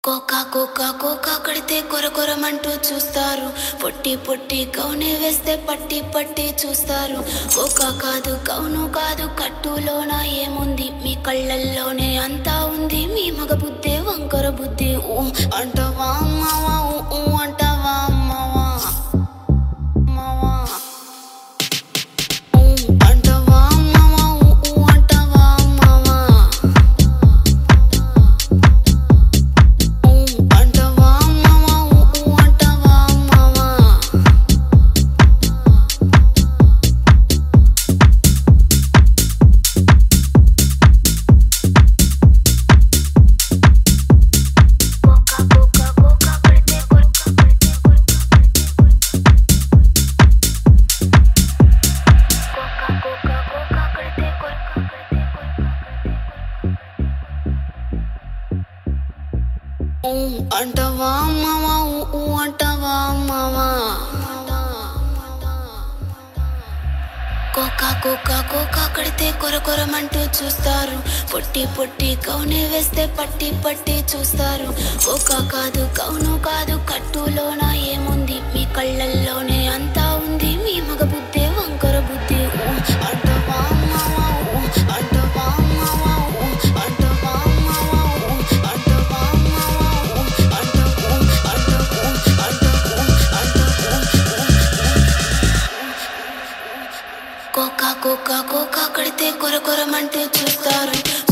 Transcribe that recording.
cocoa కోకా కోకా కడితే కొర కొరమంటూ చూస్తారు పొట్టి పొట్టి కౌని వేస్తే పట్టి పట్టి చూస్తారు కోకా కాదు కౌను కాదు కట్టులోన ఏముంది మీ కళ్ళల్లోనే అంతా ఉంది మీ మగ బుద్ధి వంకర బుద్ధి ఊ అంటవా అమ్మవా ఊ ఊ అంటవా అమ్మవా అమ్మవా ఊ అంటవా అమ్మవా ఊ ఊ అంటవా అమ్మవా ఊ అంటవా అమ్మవా ఊ ఊ అంటవా అమ్మవా కోకా కోకా కోకా కడితే కోకా కడితే కోకా కోకా కోకా కడితే కోకా కడితే ఊ అంటవా అమ్మవా ఊ ఊ అంటవా అమ్మవా కోకా కోకా కోకా కడితే కొర కొరమంటూ చూస్తారు పొట్టి పొట్టి కౌని వేస్తే పట్టి పట్టి చూస్తారు కోకా కాదు కౌను కాదు కట్టులోన ఏముంది మీ కళ్ళల్లోనే అంతా ఉంది మీ మగ బుద్ధి వంకర బుద్ధి ఊ అంటవా అమ్మవా ఊ అంటవా అమ్మవా ఊ అంటవా అమ్మవా ఊ అంటవా అమ్మవా ఊ అంటవూ అంటవూ అంటవూ అంటవూ కోకా కోకా కోకా కడితే కొర కొరమంటూ చూస్తారు